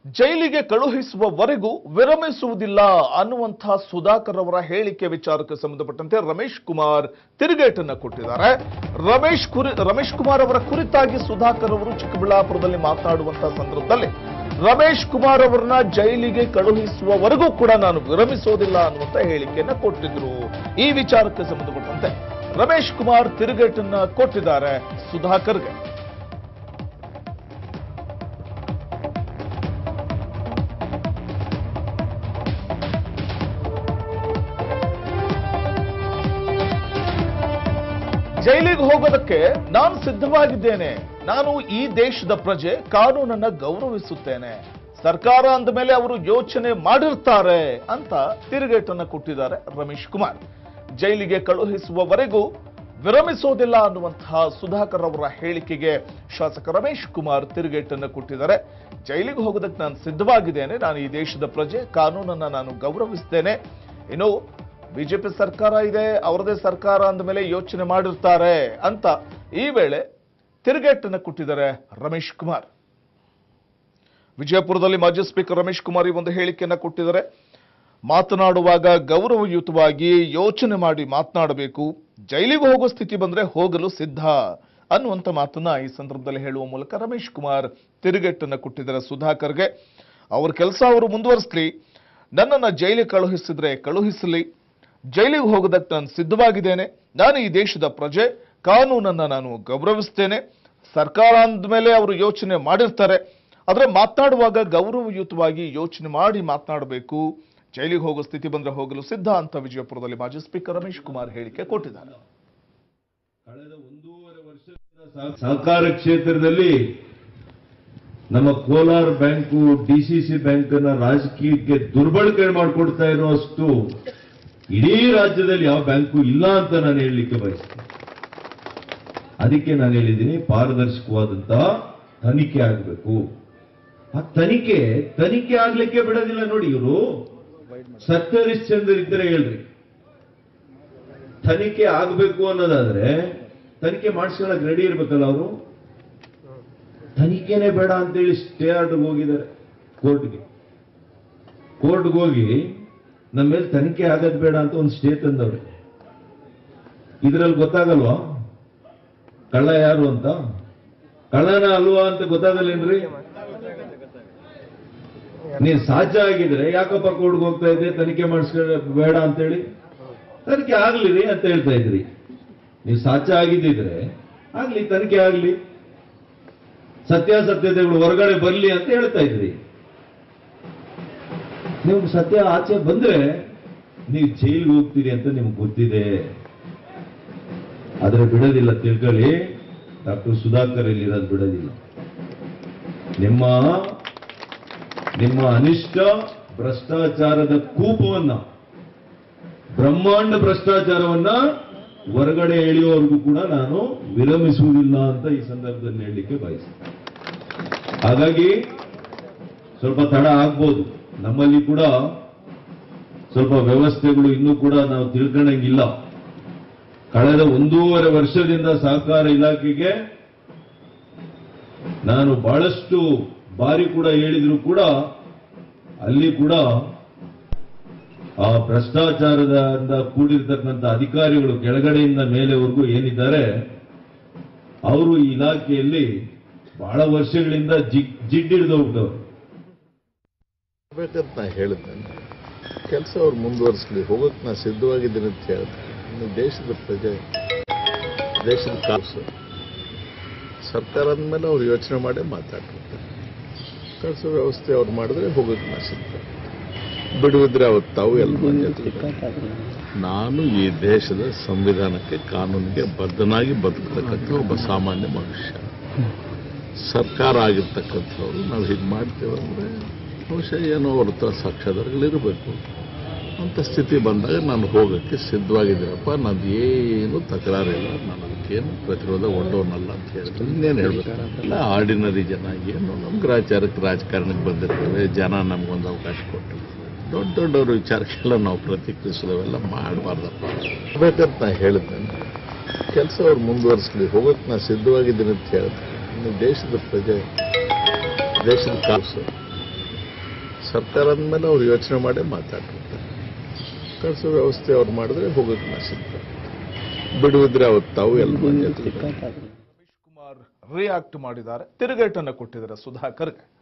ಜೈಲಿಗೆ ಕಳುಹಿಸುವವರೆಗೂ ವಿರಮಿಸುವುದಿಲ್ಲ ಅನ್ನುವಂತಹ ಸುಧಾಕರ್ ಅವರ ಹೇಳಿಕೆ ವಿಚಾರಕ್ಕೆ ಸಂಬಂಧಪಟ್ಟಂತೆ ರಮೇಶ್ ಕುಮಾರ್ ತಿರುಗೇಟನ್ನ ಕೊಟ್ಟಿದ್ದಾರೆ ರಮೇಶ್ ಕುರಿ ರಮೇಶ್ ಕುಮಾರ್ ಅವರ ಕುರಿತಾಗಿ ಸುಧಾಕರ್ ಅವರು ಚಿಕ್ಕಬಳ್ಳಾಪುರದಲ್ಲಿ ಮಾತನಾಡುವಂತಹ ಸಂದರ್ಭದಲ್ಲಿ ರಮೇಶ್ ಕುಮಾರ್ ಅವರನ್ನ ಜೈಲಿಗೆ ಕಳುಹಿಸುವವರೆಗೂ ಕೂಡ ನಾನು ವಿರಮಿಸೋದಿಲ್ಲ ಅನ್ನುವಂತ ಹೇಳಿಕೆಯನ್ನ ಕೊಟ್ಟಿದ್ರು ಈ ವಿಚಾರಕ್ಕೆ ಸಂಬಂಧಪಟ್ಟಂತೆ ರಮೇಶ್ ಕುಮಾರ್ ತಿರುಗೇಟನ್ನ ಕೊಟ್ಟಿದ್ದಾರೆ ಸುಧಾಕರ್ಗೆ ಜೈಲಿಗೆ ಹೋಗೋದಕ್ಕೆ ನಾನು ಸಿದ್ಧವಾಗಿದ್ದೇನೆ ನಾನು ಈ ದೇಶದ ಪ್ರಜೆ ಕಾನೂನನ್ನ ಗೌರವಿಸುತ್ತೇನೆ ಸರ್ಕಾರ ಅಂದ ಮೇಲೆ ಅವರು ಯೋಚನೆ ಮಾಡಿರ್ತಾರೆ ಅಂತ ತಿರುಗೇಟನ್ನ ಕೊಟ್ಟಿದ್ದಾರೆ ರಮೇಶ್ ಕುಮಾರ್ ಜೈಲಿಗೆ ಕಳುಹಿಸುವವರೆಗೂ ವಿರಮಿಸೋದಿಲ್ಲ ಅನ್ನುವಂತಹ ಸುಧಾಕರ್ ಅವರ ಹೇಳಿಕೆಗೆ ಶಾಸಕ ರಮೇಶ್ ಕುಮಾರ್ ತಿರುಗೇಟನ್ನ ಕೊಟ್ಟಿದ್ದಾರೆ ಜೈಲಿಗೆ ಹೋಗೋದಕ್ಕೆ ನಾನು ಸಿದ್ಧವಾಗಿದ್ದೇನೆ ನಾನು ಈ ದೇಶದ ಪ್ರಜೆ ಕಾನೂನನ್ನ ನಾನು ಗೌರವಿಸ್ತೇನೆ ಇನ್ನು ಬಿಜೆಪಿ ಸರ್ಕಾರ ಇದೆ ಅವರದೇ ಸರ್ಕಾರ ಅಂದ ಮೇಲೆ ಯೋಚನೆ ಮಾಡಿರ್ತಾರೆ ಅಂತ ಈ ವೇಳೆ ತಿರುಗೇಟನ್ನು ಕೊಟ್ಟಿದ್ದಾರೆ ರಮೇಶ್ ಕುಮಾರ್ ವಿಜಯಪುರದಲ್ಲಿ ಮಾಜಿ ಸ್ಪೀಕರ್ ರಮೇಶ್ ಕುಮಾರ್ ಈ ಒಂದು ಹೇಳಿಕೆಯನ್ನ ಕೊಟ್ಟಿದ್ದಾರೆ ಮಾತನಾಡುವಾಗ ಗೌರವಯುತವಾಗಿ ಯೋಚನೆ ಮಾಡಿ ಮಾತನಾಡಬೇಕು ಜೈಲಿಗೆ ಹೋಗೋ ಸ್ಥಿತಿ ಬಂದ್ರೆ ಹೋಗಲು ಸಿದ್ಧ ಅನ್ನುವಂಥ ಮಾತನ್ನ ಈ ಸಂದರ್ಭದಲ್ಲಿ ಹೇಳುವ ಮೂಲಕ ರಮೇಶ್ ಕುಮಾರ್ ತಿರುಗೇಟನ್ನು ಕೊಟ್ಟಿದ್ದಾರೆ ಸುಧಾಕರ್ಗೆ ಅವ್ರ ಕೆಲಸ ಅವರು ಮುಂದುವರಿಸಲಿ ನನ್ನನ್ನು ಜೈಲಿಗೆ ಕಳುಹಿಸಿದ್ರೆ ಕಳುಹಿಸಲಿ ಜೈಲಿಗೆ ಹೋಗೋದಕ್ಕೆ ನಾನು ಸಿದ್ಧವಾಗಿದ್ದೇನೆ ನಾನು ಈ ದೇಶದ ಪ್ರಜೆ ಕಾನೂನನ್ನ ನಾನು ಗೌರವಿಸ್ತೇನೆ ಸರ್ಕಾರ ಅಂದಮೇಲೆ ಅವರು ಯೋಚನೆ ಮಾಡಿರ್ತಾರೆ ಆದರೆ ಮಾತನಾಡುವಾಗ ಗೌರವಯುತವಾಗಿ ಯೋಚನೆ ಮಾಡಿ ಮಾತನಾಡಬೇಕು ಜೈಲಿಗೆ ಹೋಗೋ ಸ್ಥಿತಿ ಬಂದ್ರೆ ಹೋಗಲು ಸಿದ್ಧ ಅಂತ ವಿಜಯಪುರದಲ್ಲಿ ಮಾಜಿ ಸ್ಪೀಕರ್ ರಮೇಶ್ ಕುಮಾರ್ ಹೇಳಿಕೆ ಕೊಟ್ಟಿದ್ದಾರೆ ಕಳೆದ ಒಂದೂವರೆ ವರ್ಷದಿಂದ ಸಹ- ಸಹಕಾರ ಕ್ಷೇತ್ರದಲ್ಲಿ ನಮ್ಮ ಕೋಲಾರ ಬ್ಯಾಂಕು ಡಿಸಿಸಿ ಬ್ಯಾಂಕ್ ಅನ್ನ ರಾಜಕೀಯಕ್ಕೆ ದುರ್ಬಳಕೆ ಮಾಡಿಕೊಡ್ತಾ ಇರುವಷ್ಟು ಇಡೀ ರಾಜ್ಯದಲ್ಲಿ ಯಾವ ಬ್ಯಾಂಕು ಇಲ್ಲ ಅಂತ ನಾನು ಹೇಳಲಿಕ್ಕೆ ಬಯಸ್ತೇನೆ ಅದಕ್ಕೆ ನಾನು ಹೇಳಿದ್ದೀನಿ ಪಾರದರ್ಶಕವಾದಂತಹ ತನಿಖೆ ಆಗಬೇಕು ಆ ತನಿಖೆ ತನಿಖೆ ಆಗ್ಲಿಕ್ಕೆ ಬಿಡೋದಿಲ್ಲ ನೋಡಿ ಇವರು ಸತ್ಯ ಹರಿಶ್ಚಂದ್ರ ಇದ್ರೆ ಹೇಳ್ರಿ ತನಿಖೆ ಆಗಬೇಕು ಅನ್ನೋದಾದ್ರೆ ತನಿಖೆ ಮಾಡಿಸ್ಕೊಳಕ್ ರೆಡಿ ಇರ್ಬೇಕಲ್ಲ ಅವರು ತನಿಖೆನೇ ಬೇಡ ಅಂತೇಳಿ ಸ್ಟೇ ಆರ್ಡರ್ಗೆ ಹೋಗಿದ್ದಾರೆ ಕೋರ್ಟ್ಗೆ ಕೋರ್ಟ್ಗೆ ಹೋಗಿ ನಮ್ಮ ಮೇಲೆ ತನಿಖೆ ಆಗೋದ್ ಬೇಡ ಅಂತ ಒಂದು ಸ್ಟೇ ತಂದವ್ರೆ ಇದ್ರಲ್ಲಿ ಗೊತ್ತಾಗಲ್ವಾ ಕಳ್ಳ ಯಾರು ಅಂತ ಕಳ್ಳನ ಅಲ್ವಾ ಅಂತ ಗೊತ್ತಾಗಲ್ಲೇನ್ರಿ ನೀನ್ ಸಾಧ್ಯ ಆಗಿದ್ರೆ ಯಾಕಪ್ಪ ಕೋರ್ಟ್ಗೆ ಹೋಗ್ತಾ ಇದ್ದೆ ತನಿಖೆ ಮಾಡಿಸ್ಕೊಳ್ಳ ಬೇಡ ಅಂತೇಳಿ ತನಿಖೆ ಆಗ್ಲಿ ರೀ ಅಂತ ಹೇಳ್ತಾ ಇದ್ರಿ ನೀವು ಸಾಧ್ಯ ಆಗಿದ್ದಿದ್ರೆ ಆಗ್ಲಿ ತನಿಖೆ ಆಗ್ಲಿ ಸತ್ಯಾಸತ್ಯತೆಗಳು ಹೊರಗಡೆ ಬರ್ಲಿ ಅಂತ ಹೇಳ್ತಾ ಇದ್ರಿ ನೀವು ಸತ್ಯ ಆಚೆ ಬಂದ್ರೆ ನೀವು ಜೈಲಿಗೆ ಹೋಗ್ತೀರಿ ಅಂತ ನಿಮ್ಗೆ ಗೊತ್ತಿದೆ ಆದ್ರೆ ಬಿಡೋದಿಲ್ಲ ತಿಳ್ಕೊಳ್ಳಿ ಡಾಕ್ಟರ್ ಸುಧಾಕರ್ ಇಲ್ಲಿರೋದು ಬಿಡೋದಿಲ್ಲ ನಿಮ್ಮ ನಿಮ್ಮ ಅನಿಷ್ಟ ಭ್ರಷ್ಟಾಚಾರದ ಕೂಪವನ್ನ ಬ್ರಹ್ಮಾಂಡ ಭ್ರಷ್ಟಾಚಾರವನ್ನ ಹೊರಗಡೆ ಎಳೆಯುವವರೆಗೂ ಕೂಡ ನಾನು ವಿರಮಿಸುವುದಿಲ್ಲ ಅಂತ ಈ ಸಂದರ್ಭದಲ್ಲಿ ಹೇಳಲಿಕ್ಕೆ ಬಯಸ್ತೇನೆ ಹಾಗಾಗಿ ಸ್ವಲ್ಪ ತಡ ಆಗ್ಬೋದು ನಮ್ಮಲ್ಲಿ ಕೂಡ ಸ್ವಲ್ಪ ವ್ಯವಸ್ಥೆಗಳು ಇನ್ನೂ ಕೂಡ ನಾವು ತಿಳ್ಕೊಂಡಂಗಿಲ್ಲ ಕಳೆದ ಒಂದೂವರೆ ವರ್ಷದಿಂದ ಸಹಕಾರ ಇಲಾಖೆಗೆ ನಾನು ಬಹಳಷ್ಟು ಬಾರಿ ಕೂಡ ಹೇಳಿದ್ರು ಕೂಡ ಅಲ್ಲಿ ಕೂಡ ಆ ಭ್ರಷ್ಟಾಚಾರದಿಂದ ಕೂಡಿರ್ತಕ್ಕಂಥ ಅಧಿಕಾರಿಗಳು ಕೆಳಗಡೆಯಿಂದ ಮೇಲೆವರೆಗೂ ಏನಿದ್ದಾರೆ ಅವರು ಈ ಇಲಾಖೆಯಲ್ಲಿ ಬಹಳ ವರ್ಷಗಳಿಂದ ಜಿಗ್ ಜಿಡ್ಡಿಡ್ದು ಹೋಗ್ತವ್ರು ಬೇಕಂತ ನಾ ಹೇಳಿದ್ದೇನೆ ಕೆಲಸ ಅವ್ರು ಮುಂದುವರಿಸಲಿ ಹೋಗೋಕೆ ನಾ ಸಿದ್ಧವಾಗಿದ್ದೀನಿ ಅಂತ ಹೇಳಿದೆ ಇನ್ನು ದೇಶದ ಪ್ರಜೆ ದೇಶದ ಕಾಸು ಸರ್ಕಾರ ಅಂದಮೇಲೆ ಅವ್ರು ಯೋಚನೆ ಮಾಡೇ ಮಾತಾಡ್ತಾರೆ ಕಳಿಸೋ ವ್ಯವಸ್ಥೆ ಅವ್ರು ಮಾಡಿದ್ರೆ ಹೋಗೋಕೆ ನಾ ಸಿದ್ಧ ಬಿಡುವಿದ್ರೆ ಅವತ್ತು ತಾವು ಎಲ್ಲ ಮಂದಿ ಹತ್ರ ನಾನು ಈ ದೇಶದ ಸಂವಿಧಾನಕ್ಕೆ ಕಾನೂನಿಗೆ ಬದ್ಧನಾಗಿ ಬದುಕತಕ್ಕಂಥ ಒಬ್ಬ ಸಾಮಾನ್ಯ ಮನುಷ್ಯ ಸರ್ಕಾರ ಆಗಿರ್ತಕ್ಕಂಥವ್ರು ನಾವು ಹೀಗೆ ಮಾಡ್ತೇವೆ ಅಂದರೆ ಬಹುಶಃ ಏನೋ ಅವ್ರ ಹತ್ರ ಸಾಕ್ಷ್ಯಾಧಾರಗಳಿರಬೇಕು ಅಂತ ಸ್ಥಿತಿ ಬಂದಾಗ ನಾನು ಹೋಗೋಕ್ಕೆ ಸಿದ್ಧವಾಗಿದ್ದೀನಪ್ಪ ನಂದು ಏನು ತಕರಾರಿಲ್ಲ ನಾನು ಅದಕ್ಕೇನು ಪ್ರತಿರೋಧ ಒಡ್ಡೋನಲ್ಲ ಅಂತ ಹೇಳಿದ್ರೆ ಇನ್ನೇನು ಹೇಳ್ಬೇಕಾಗಲ್ಲ ಆರ್ಡಿನರಿ ಜನ ಏನು ನಮ್ಮ ಗ್ರಾಚಾರಕ್ಕೆ ರಾಜಕಾರಣಕ್ಕೆ ಬಂದಿರ್ತೇವೆ ಜನ ನಮಗೊಂದು ಅವಕಾಶ ಕೊಟ್ಟಿರ್ತಾರೆ ದೊಡ್ಡ ದೊಡ್ಡವ್ರ ವಿಚಾರಕ್ಕೆಲ್ಲ ನಾವು ಪ್ರತಿಕ್ರಿಯಿಸೋವೆಲ್ಲ ಮಾಡಬಾರ್ದಪ್ಪ ಬೇಕಂತ ನಾ ಹೇಳಿದ್ದೇನೆ ಕೆಲಸ ಅವ್ರು ಮುಂದುವರಿಸಲಿ ಹೋಗೋಕೆ ನಾ ಸಿದ್ಧವಾಗಿದ್ದೀನಿ ಅಂತ ಹೇಳಿದೆ ಇನ್ನು ದೇಶದ ಪ್ರಜೆ ದೇಶದ ಕಾಸು ಸರ್ಕಾರ ಅಂದಮೇಲೆ ಅವ್ರು ಯೋಚನೆ ಮಾಡೇ ಮಾತಾಡ್ತಾರೆ ಕಳಿಸೋ ವ್ಯವಸ್ಥೆ ಅವ್ರು ಮಾಡಿದ್ರೆ ಹೋಗೋಕೆ ನಾ ಸಿದ್ಧ ಬಿಡುವಿದ್ರೆ ಅವತ್ತು ತಾವು ಎಲ್ಲ ಮನೆ ಹತ್ರ ರಮೇಶ್ ಕುಮಾರ್ ರಿಯಾಕ್ಟ್ ಮಾಡಿದ್ದಾರೆ ತಿರುಗೇಟನ್ನು ಕೊಟ್ಟಿದ್ದಾರೆ ಸುಧಾಕರ್ಗೆ